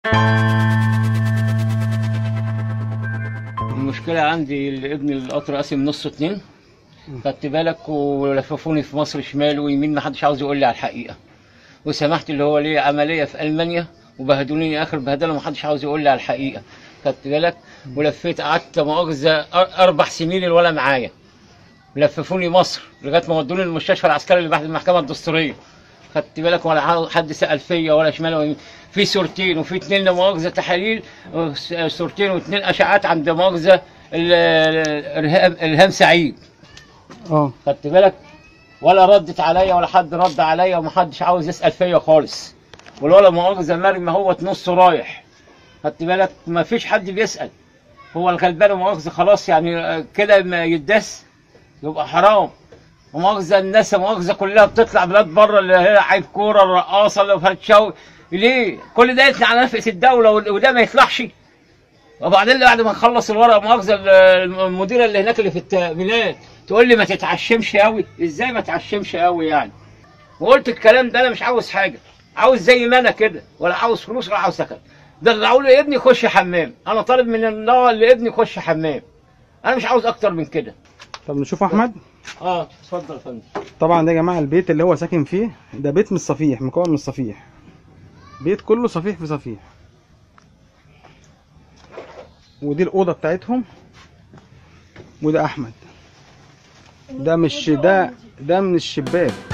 المشكلة عندي ابن القطر قاسم نص اتنين خدت بالك ولففوني في مصر شمال ويمين ما حدش عاوز يقول لي على الحقيقة وسمحت اللي هو ليه عملية في ألمانيا وبهدلوني آخر بهدلة ما حدش عاوز يقول لي على الحقيقة خدت بالك ولفيت قعدت مؤاخذة أر- أربع سنين الولا معايا لففوني مصر لغاية ما ودوني المستشفى العسكري اللي بعد المحكمة الدستورية خدت بالك ولا عاو- حد سأل فيا ولا شمال ولا يمين. في صورتين وفي اتنين لا مؤاخذة تحاليل وس- صورتين واتنين أشعات عند مؤاخذة ال- ال- إرهام- إلهام سعيد اه خدت بالك ولا ردت عليا ولا حد رد عليا ومحدش عاوز يسأل فيا خالص والولا مؤاخذة مرمي هو نص رايح خدت بالك ما فيش حد بيسأل هو الغلبان مؤاخذة خلاص يعني آه، كده ما يدس يبقى حرام ومؤاخذة الناس مؤاخذة كلها بتطلع بلاد بره اللي هي لعيب كورة الرقاصة اللي فرد شوقي ليه؟ كل ده يطلع على نفقة الدولة وال- وده ما يطلعش وبعدين بعد ما نخلص الورقه مؤاخذه ال- المديره اللي هناك اللي في التامينات تقول لي ما تتعشمش قوي ازاي ما تتعشمش قوي يعني وقلت الكلام ده انا مش عاوز حاجه عاوز زي ما انا كده ولا عاوز فلوس ولا عاوز سكن ده اقول لابني خش حمام انا طالب من الله اللي ابني يخش حمام انا مش عاوز اكتر من كده طب نشوف احمد اه اتفضل يا فندم طبعا ده يا جماعه البيت اللي هو ساكن فيه ده بيت من الصفيح مكون من الصفيح بيت كله صفيح في صفيح ودي الاوضه بتاعتهم وده احمد ده مش ده ده من الشباك